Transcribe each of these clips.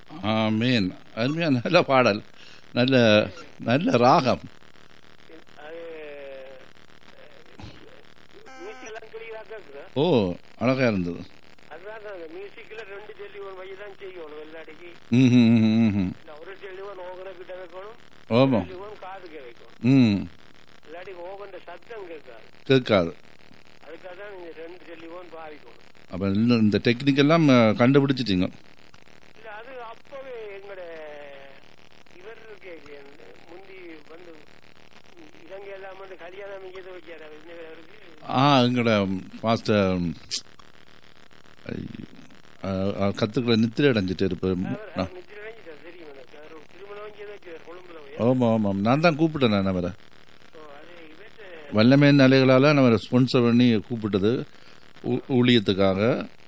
ஆமேன் அருமையா நல்ல பாடல் நல்ல நல்ல ராகம் அது மியூசிக் எல்லாம் கிளியரா கேக்குதா ஓ அழகா இருந்தது அதுதான் அந்த மியூசிக்ல ரெண்டு டெலிவன் வை தான் செய்யணும் எல்லாடிக்கு ம் ம், ம், ம். இந்த ஒரு டெலிவன் ஓகன கிட்ட வைக்கணும் ஆமாம் டெலிவன் காதுக்கு வைக்கணும் ம் இல்லாட்டி ஓகன்ற சத்தம் கேட்காது கேட்காது அதுக்காக தான் நீங்க ரெண்டு டெலிவன் பாவிக்கணும் அப்போ இன்னும் இந்த டெக்னிக் எல்லாம் அஹ், கண்டுபிடிச்சிட்டீங்க இல்ல அது அப்பவே எங்கட இவர் இருக்கே இந்த முந்தி வந்து இலங்கை எல்லாம் வந்து கல்யாணம் இங்கே வச்சாரு அவர் என்ன அவருக்கு ஆ எங்களோட பாஸ்டர் கத்துக்களை நித்திரை அடைஞ்சிட்டு இருப்பேன் அவர் அவர் நித்திரை அடைஞ்சிட்டார் தெரியும் எனக்கு அவர் ஒரு திருமணம் இங்கே வச்சார் கொழும்புல போய் ஆமாம் ஆமாம் நான் தான் கூப்பிட்டேன் நான் அவரை ஓ, அது இவர்கிட்ட வல்லமே நிலைகளால் நம்ம ஸ்பான்சர் பண்ணி கூப்பிட்டது ஊ- ஊழியத்துக்காக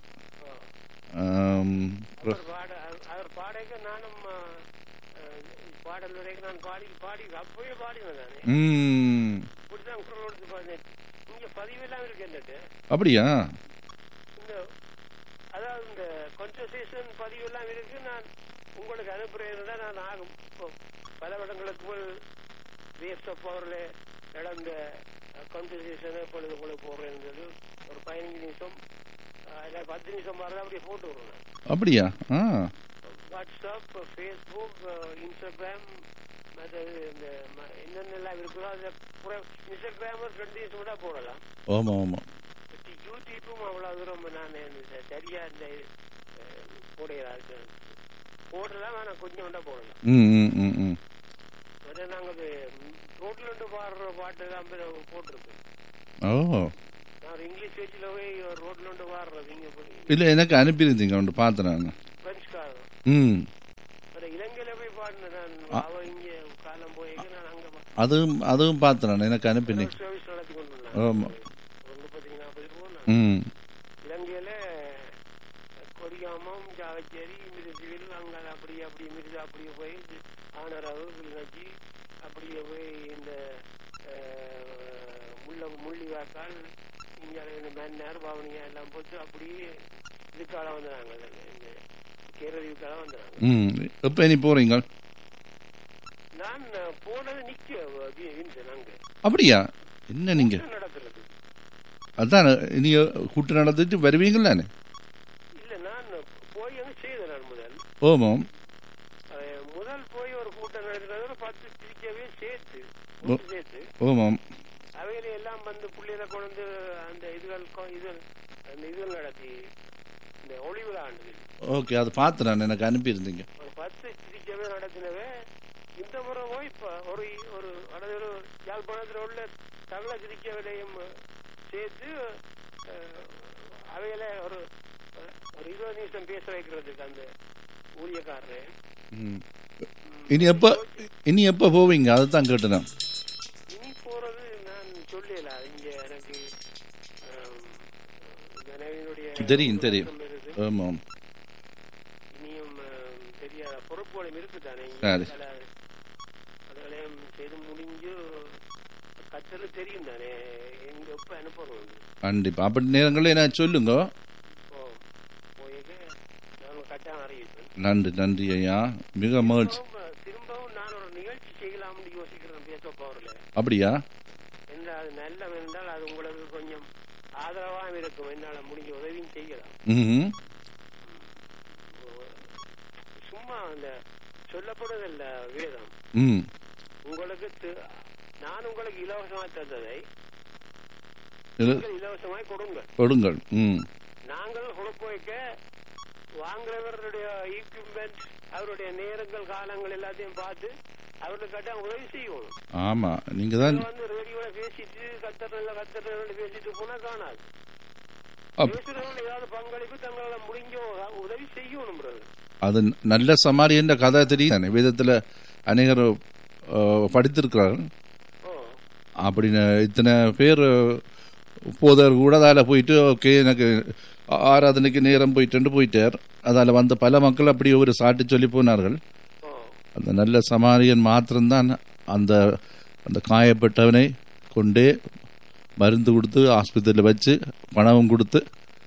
ஆம், அவர் பாட அவர்- அவர் பாடைக்க நானும் ஆ, ஆ, பாடல் வரைக்கும் நான் பாடி பாடி அப்பவே பாடினேன் நானு ம் இப்படிதான் குரல் கொடுத்து பாடினேன் இங்க பதிவெல்லாம் இருக்கு என்னட்டு அப்படியா இந்த அதாவது இந்த கான்வர்சேஷன் பதிவெல்லாம் இருக்கு நான் உங்களுக்கு அனுப்புறேன் நான் ஆகும் இப்போ பல இடங்களுக்கு போல் வேஸ்ட் ஆஃப் பவர்ல நடந்த கான்வர்சேஷன் இப்பொழுது உங்களுக்கு போடுறேன்னு சொல்லி ஒரு பதினஞ்சு நிமிஷம் ஆ, இல்ல பத்து நிமிஷம் மாதிரி அப்படியே போட்டு விடுறேன் அப்படியா ஆ வாட்ஸ்அப் ஃபேஸ்புக் இன்ஸ்டாகிராம் மற்றது இந்த ம- என்னென்னலாம் இருக்குதோ அதை பூரா இன்ஸ்டாகிராம் ரெண்டு நிமிஷம் கூட போடலாம் ஆமாம் ஆமாம் யூடியூப்பும் அவ்வளோ தூரம் நான் இந்த சரியா இந்த அஹ், போடுகிறா இருக்கு போடலாம் ஆனால் கொஞ்சம் வேண்டாம் போடலாம் ம் ம் ம் ம் அதை நாங்கள் ரோட்ல இருந்து பாடுற பாட்டு தான் போட்டிருக்கு ஓ நான் ஒரு இங்கிலீஷ் பேச்சில் போய் ரோட்ல இருந்து பாடுறது இங்கே போய் இல்லை எனக்கு அனுப்பியிருந்தீங்க ஒன்று பார்த்தேன் நான் பிரெஞ்சுக்காரன் ம் ஒரு இலங்கையில போய் பாடினேன் நான் அவ இங்கே காலம் போய் நான் அங்கே அதுவும் அதுவும் பார்த்தேன் நான் எனக்கு அனுப்பினீங்க சர்வீஸ் நடத்தி கொண்டு வந்தேன். ஆமாம் ஒரு முப்பத்தி நாற்பது ரூபா ம் இலங்கையில கொடியாமம் ஜாவச்சேரி மிருதுவில் அங்க அப்படியே அப்படியே மிருது அப்படியே போய் ஆனரவு கிளிநொச்சி அப்படியே போய் இந்த அஹ், முள்ள முள்ளிவாக்கால் இங்கே மன்னார் பவனியா எல்லாம் போட்டு அப்படியே இதுக்கால வந்துடுறாங்க இந்த கேரளீவுக்கால வந்துடுறாங்க ம் எப்போ இனி போகிறீங்க நான் போனது நிக்க வின்சன் அங்க அப்படியா என்ன நீங்கள் நடக்கிறது அதான் இனி கூட்டு நடந்துட்டு வருவீங்களானே இல்ல நான் போய் அங்க செய்தேன் நான் முதல் ஓமாம் அஹ் முதல் போய் ஒரு கூட்டம் நடத்துறது பத்து திருச்சியவே சேர்த்து ஒன்று சேர்த்து ஓமாம் அவையில எல்லாம் வந்து புள்ளையில கொண்டு அந்த இதுகள் கொ- இது அந்த இதுகள் நடத்தி இந்த ஒளி விழா ஆண்டு ஓகே அது பார்த்து நான் எனக்கு அனுப்பியிருந்தீங்க ஒரு பத்து திருச்சியவே நடத்தினவே இந்த முறை போய் இப்ப ஒரு ஒரு அதாவது ஒரு யாழ்ப்பாணத்தில் உள்ள தமிழ திருச்சியவிலையும் சேர்த்து அஹ், அவையில ஒரு ஒரு இருபது நிமிஷம் பேச வைக்கிறதுக்கு அந்த ஊழியக்காரரு ம் இனி எப்போ இனி எப்போ போவீங்க அதை தான் கேட்டேன் இனி போறது நான் சொல்லல இங்க எனக்கு ஆம், மனைவியினுடைய தெரியும், தெரியும். உறக்கம் இருக்கு. ஆமாம் இனியும் ஆம், தெரியாத பொறுப்புகளும் இருக்குதானே இங்க சரி. பல அதுகளையும் செய்து முடிஞ்சு கத்தல் தெரியும் தானே எங்க எப்ப அனுப்பணும் கண்டிப்பாக அப்படி நேரங்களில் என்ன சொல்லுங்க ஓ போயிட்டு நான் கட்டாயம் அறிவிப்பேன் நன்றி நன்றி ஐயா மிக மகிழ்ச்சி திரும்பவும் திரும்பவும் நான் ஒரு நிகழ்ச்சி செய்யலாம்னு யோசிக்கிறேன் பேச பவர்ல அப்படியா என்ன அது நல்ல என்றால் அது உங்களுக்கு கொஞ்சம் ஆதரவாக இருக்கும் என்னால முடிஞ்ச உதவியும் செய்யலாம் ம் சும்மா அந்த சொல்லப்படுவதில்ல வேதம் ம் உங்களுக்கு தி- நான் உங்களுக்கு இலவசமாய் தந்ததை இது நீங்கள் இலவசமாய் கொடுங்கள் கொடுங்கள் ம் நாங்கள் கொடுக்க வைக்க வாங்குறவருடைய ஈக்விப்மெண்ட் அவருடைய நேரங்கள் காலங்கள் எல்லாத்தையும் பார்த்து அவர்களுக்கு கட்டாயம் உதவி செய்யணும் ஆமாம் நீங்கள் தான் இங்க வந்து ரேடியோல பேசிட்டு கத்தரில் கத்தரில் பேசிட்டு போனா காணாது அப்- பேசுறவங்க ஏதாவது பங்களிப்பு தங்களால முடிஞ்ச உதவி செய்யணும் brother. அது நல்ல சமாரியன்ற கதை தெரியும் தானே வேதத்தில் அநேகர் அஹ், படித்திருக்கிறார்கள் ஓ அப்படின்னு இத்தனை பேர் போதர் கூட அதில் போயிட்டு ஓகே எனக்கு ஆ- ஆராதனைக்கு நேரம் போயிட்டு போயிட்டார் அதில் வந்த பல மக்கள் அப்படி ஒரு சாட்டி சொல்லி போனார்கள் ஓ அந்த நல்ல சமாரியன் மாத்திரம்தான் அந்த அந்த காயப்பட்டவனை கொண்டே மருந்து கொடுத்து ஆஸ்பத்திரியில் வச்சு பணமும் கொடுத்து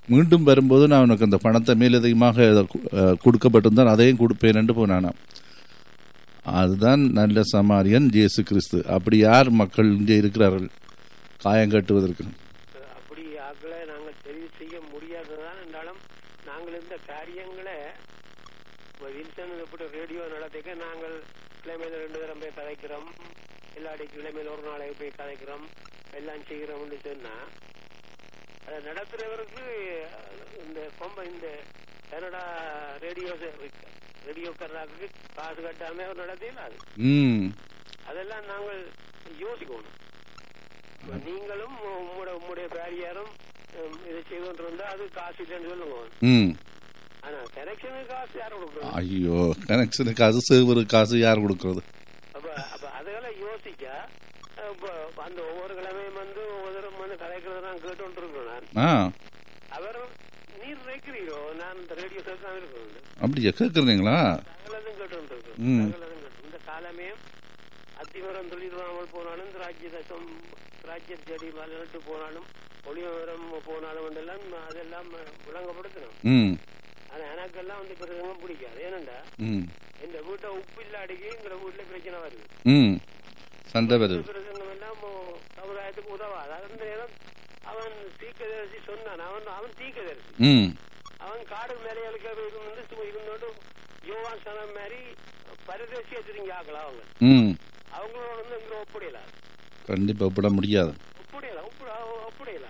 மீண்டும் வரும்போது நான் உனக்கு அந்த பணத்தை மேலதிகமாக கு- அஹ், கொடுக்கப்பட்டிருந்தால் அதையும் கொடுப்பேன் போனானாம் அதுதான் நல்ல சமாரியன் இயேசு கிறிஸ்து அப்படி யார் மக்கள் இங்கே இருக்கிறார்கள் காயம் கட்டுவதற்கு அப்படி ஆக்களை நாங்கள் தெரிவு செய்ய முடியாததான் என்றாலும் நாங்கள் இந்த காரியங்களை இப்ப வில்சன் எப்படி ரேடியோ நடத்திக்க நாங்கள் கிழமையில ரெண்டு தரம் போய் கதைக்கிறோம் இல்லாட்டி கிழமையில ஒரு நாளைக்கு போய் கதைக்கிறோம் எல்லாம் செய்கிறோம்னு சொன்னா அதை நடத்துறவருக்கு அஹ், இந்த கொம்ப இந்த கனடா ரேடியோ ரேடியோக்காரருக்கு காசு கட்டாம அவர் நடத்தினாரு ம் அதெல்லாம் நாங்கள் யோசிக்கணும் இப்ப நீங்களும் உம்முடைய உம்முடைய பேரியாரும் ஹம், இதை செய்து கொண்டிருந்தா அது காசு இல்லைன்னு சொல்லுங்க ம் ஆனா கனெக்ஷனுக்கு காசு யார் கொடுக்கணும் ஐயோ கனெக்ஷனு காசு சேவரு காசு யார் கொடுக்கறது அப்ப அப்ப அதெல்லாம் யோசிக்க அஹ், இப்ப அந்த ஒவ்வொரு கிழமையும் வந்து ஒவ்வொரு வந்து கதைக்கிறத நான் கேட்டு இருக்கிறேன் நான் ஆ அவர் நீர் நினைக்கிறீரோ நான் இந்த ரேடியோ தான் இருக்கிறேன் அப்படியா கேட்குறீங்களா சகலதும் கேட்டு ம். சகலதும் கேட்டு இந்த காலமே அத்திவரம் தொழிலாமல் போனாலும் இந்த ராஜ்ய தசம் ராஜ்ய தேடி மலர்ட்டு போனாலும் ஒளிவரம் போனாலும் எல்லாம் அதெல்லாம் விளங்கப்படுத்தணும் ம் ஆனா எனக்கெல்லாம் வந்து பிரசங்கம் பிடிக்காது ஏனண்டா ம் இந்த வீட்டை உப்பு இல்லாடிக்கு எங்கிற வீட்டுல பிரச்சனை வருது ம் சண்டை வருது பிரசங்கம் எல்லாம் சமுதாயத்துக்கு உதவாது அந்த நேரம் அவன் தீக்கதரிசி சொன்னான் அவன் அவன் தீக்கதரிசி ம் அவன் காடு மேலைகளுக்கு இருந்து சும்மா இருந்தோடு யோவான் சனம் மாதிரி பரதேசியா திரும்பி ஆக்கலாம் அவங்க ம் அவங்களோட வந்து இங்க ஒப்படையல கண்டிப்பாக ஒப்பிட முடியாது ஒப்படையல ஒப்படையல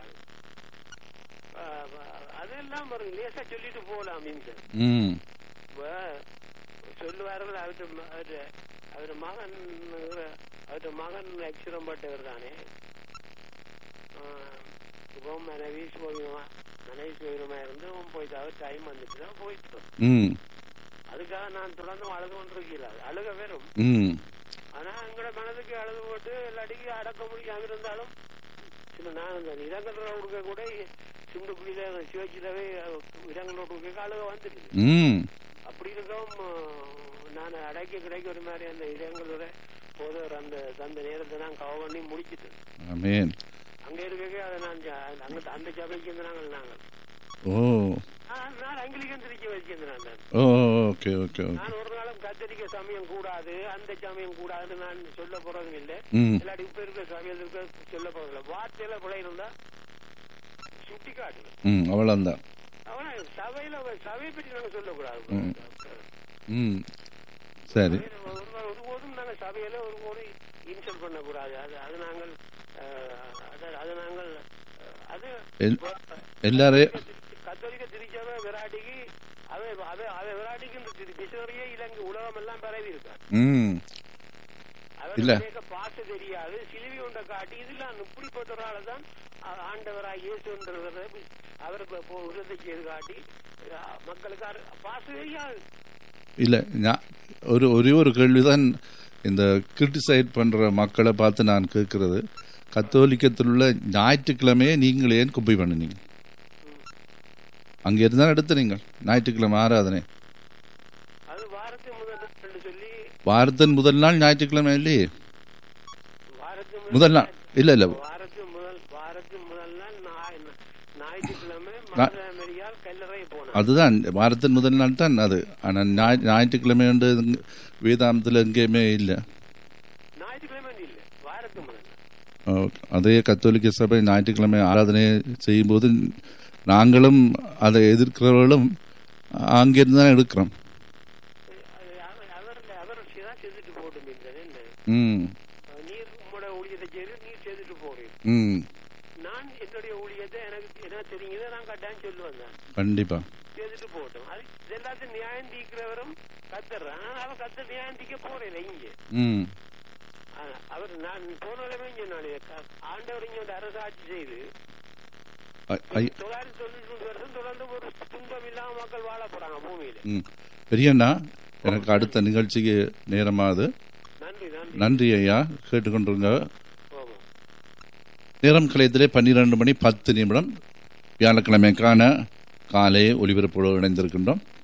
அதெல்லாம் ஒரு லேசா சொல்லிட்டு போகலாம் மீன்ஸ் ம் இப்ப சொல்லுவார்கள் அவரு அவரு அவரு மகன் அவரு மகன் அக்ஷரம் பட்டவர் தானே இப்போ மனைவி சுகமா மனைவி சுகமா இருந்து அவன் போயிட்டு அவர் டைம் வந்துட்டு தான் போயிட்டு ம் அதுக்காக நான் தொடர்ந்து அழுது கொண்டிருக்கல அழுக வெறும் ம் ஆனா எங்களோட மனதுக்கு அழுது போட்டு எல்லாடிக்கும் அடக்க முடியாம இருந்தாலும் சில நான் இந்த இடங்கள கொடுக்க கூட சிந்துக்குடியில சிவச்சிலவே இடங்களோட கொடுக்க அழுக வந்துடுது ம் அப்படி இருக்கும் நான் அடைக்க கிடைக்க ஒரு மாதிரி அந்த இடங்களோட போதவர் அந்த அந்த நேரத்தை நான் கவ பண்ணி முடிச்சிட்டு ஆமேன் அங்க இருக்க அதை நான் ஜ- அங்க அந்த சபைக்கு வந்து நாங்கள் நாங்கள் ஓ நான் நான் அங்கிலிக்கன் திருச்சி வச்சிருந்தேன் நான் ஓ ஓகே ஓகே ஓகே நான் ஒரு நாளும் கத்தரிக்க சமயம் கூடாது அந்த சமயம் கூடாதுன்னு நான் சொல்ல போறதும் இல்லை ம் இல்லாட்டி இப்ப இருக்கிற சமயம் இருக்க சொல்ல போறதில்ல வார்த்தையில பிழை இருந்தா சுட்டி காட்டுங்க ம் அவ்வளோந்தான் அவனா சபையில சபையை பற்றி நாங்க சொல்லக்கூடாது ம். ம் சரி ஒரு நாள் ஒருபோதும் நாங்க சபையில ஒருபோதும் இன்சல்ட் பண்ணக்கூடாது அது அது நாங்கள் அஹ், அது- அது நாங்கள் அஹ், அது எல்- எல்லாரையும் கத்தோலிக்க திருச்சபை விராட்டிக்கு அவை அவை அவை விராட்டிக்கு இந்த திரு- மிஷனரியே இலங்கை உலகம் எல்லாம் பரவி இருக்கார் ம் இல்ல. அவர் பாச தெரியாது சிலுவை ஒன்றை காட்டி இதெல்லாம் இப்படிப்பட்ட ஒரு ஆளை தான் ஆ- ஆண்டவராய் இயேசுன்றவரை அவர் இப்ப இப்போ உருவத்தை செய்து காட்டி அஹ், மக்களுக்கு அரு- பாச தெரியாது இல்லை நான் ஒரு ஒரே ஒரு கேள்விதான் இந்த கிரிட்டிசைட் பண்ணுற மக்களை பார்த்து நான் கேட்கறது கத்தோலிக்கத்தில் உள்ள ஞாயிற்றுக்கிழமையே நீங்கள் ஏன் குப்பை பண்ணுனீங்க அங்கே இருந்தால் எடுத்து நீங்கள் ஞாயிற்றுக்கிழமை ஆராதனை அது வாரத்தின் முதல் நாள் சொல்லி வாரத்தின் முதல் நாள் ஞாயிற்றுக்கிழமை இல்லையே வாரத்தின் முதல் நாள் இல்லை இல்லை வாரத்தின் முதல் வாரத்தின் முதல் நாள் ஞாய்- ஞாயிற்றுக்கிழமை மதுரையால் கல்லறை போனார் அதுதான் வாரத்தின் முதல் நாள் தான் அது ஆனால் ஞாய் ஞாயிற்றுக்கிழமை வந்து வேதாந்தத்தில் எங்கேயுமே இல்லை ஞாயிற்றுக்கிழமை இல்லை வாரத்தின் முதல் நாள் ஓ, அதே கத்தோலிக்க சபை ஞாயிற்றுக்கிழமை ஆராதனை செய்யும்போது நாங்களும் அதை எதிர்க்கிறவர்களும் அங்கிருந்து தான் எடுக்கிறோம் அது அவர் அவர் அவர் தான் செஞ்சுட்டு போட்டு இந்த ம் நீர் உங்களோட ஊழியத்தை செய்து நீர் செய்துட்டு போறீங்க ம் நான் என்னுடைய ஊழியத்தை எனக்கு என்ன தெரியுதோ நான் கட்டாயம் சொல்லுவேன் தான் கண்டிப்பாக செய்துட்டு போகட்டும் அது இது எல்லாத்தையும் நியாயம் தீக்கிறவரும் கத்துறான் ஆனா அவன் கத்த நியாயம் தீக்க போறேன் இங்க ம் ஆனா, அவர் நான் போனாலுமே சொன்னாலே ஆண்டவர் இங்க வந்து அரசாட்சி செய்து ஐ- ஐ- தொள்ளாயிரத்தி தொண்ணூத்தி மூணு வருஷம் தொடர்ந்து ஒரு துன்பம் இல்லாம மக்கள் வாழ போறாங்க பூமியில ம் பெரியண்ணா எனக்கு அடுத்த நிகழ்ச்சிக்கு நேரமாகுது நன்றி நன்றி நன்றி ஐயா கேட்டுக்கொண்டிருங்க போவோம் நேரம் கலையத்திலே பன்னிரண்டு மணி பத்து நிமிடம் வியாழக்கிழமைக்கான காலை ஒலிபரப்போடு இணைந்திருக்கின்றோம்